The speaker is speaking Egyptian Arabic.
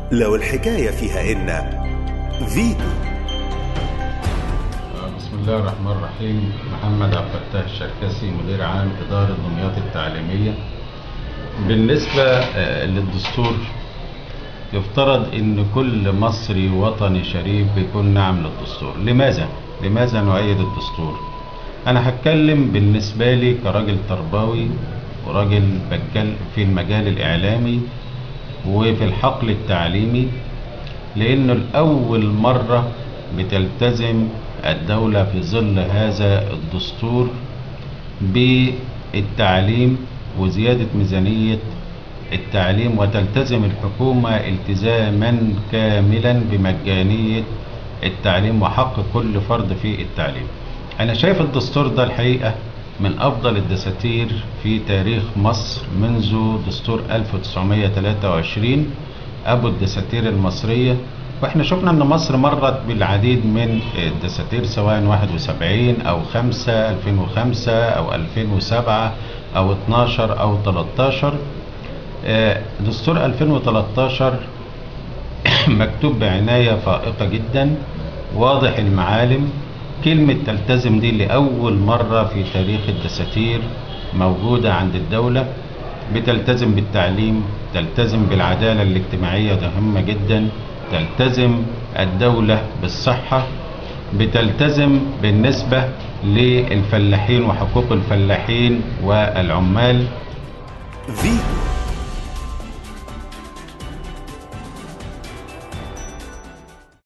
لو الحكاية فيها إن فيتو بسم الله الرحمن الرحيم محمد عبد الفتاح الشركسي مدير عام إدارة دمياط التعليمية بالنسبة آه، للدستور يفترض ان كل مصري وطني شريف بيكون نعم للدستور لماذا لماذا نؤيد الدستور انا هتكلم بالنسبة لي كراجل تربوي وراجل بتكلم في المجال الاعلامي وفي الحقل التعليمي لانه الاول مرة بتلتزم الدولة في ظل هذا الدستور بالتعليم وزيادة ميزانية التعليم وتلتزم الحكومة التزاما كاملا بمجانية التعليم وحق كل فرد في التعليم أنا شايف الدستور ده الحقيقة من أفضل الدساتير في تاريخ مصر منذ دستور 1923 أبو الدساتير المصرية واحنا شفنا ان مصر مرت بالعديد من الدساتير سواء 71 او 5 2005 او 2007 او 12 او 13 آه، دستور 2013 مكتوب بعناية فائقة جدا واضح المعالم كلمة تلتزم دي لأول مرة في تاريخ الدساتير موجودة عند الدولة بتلتزم بالتعليم تلتزم بالعدالة الاجتماعية ده مهمة جدا تلتزم الدولة بالصحة بتلتزم بالنسبة للفلاحين وحقوق الفلاحين والعمال فيتو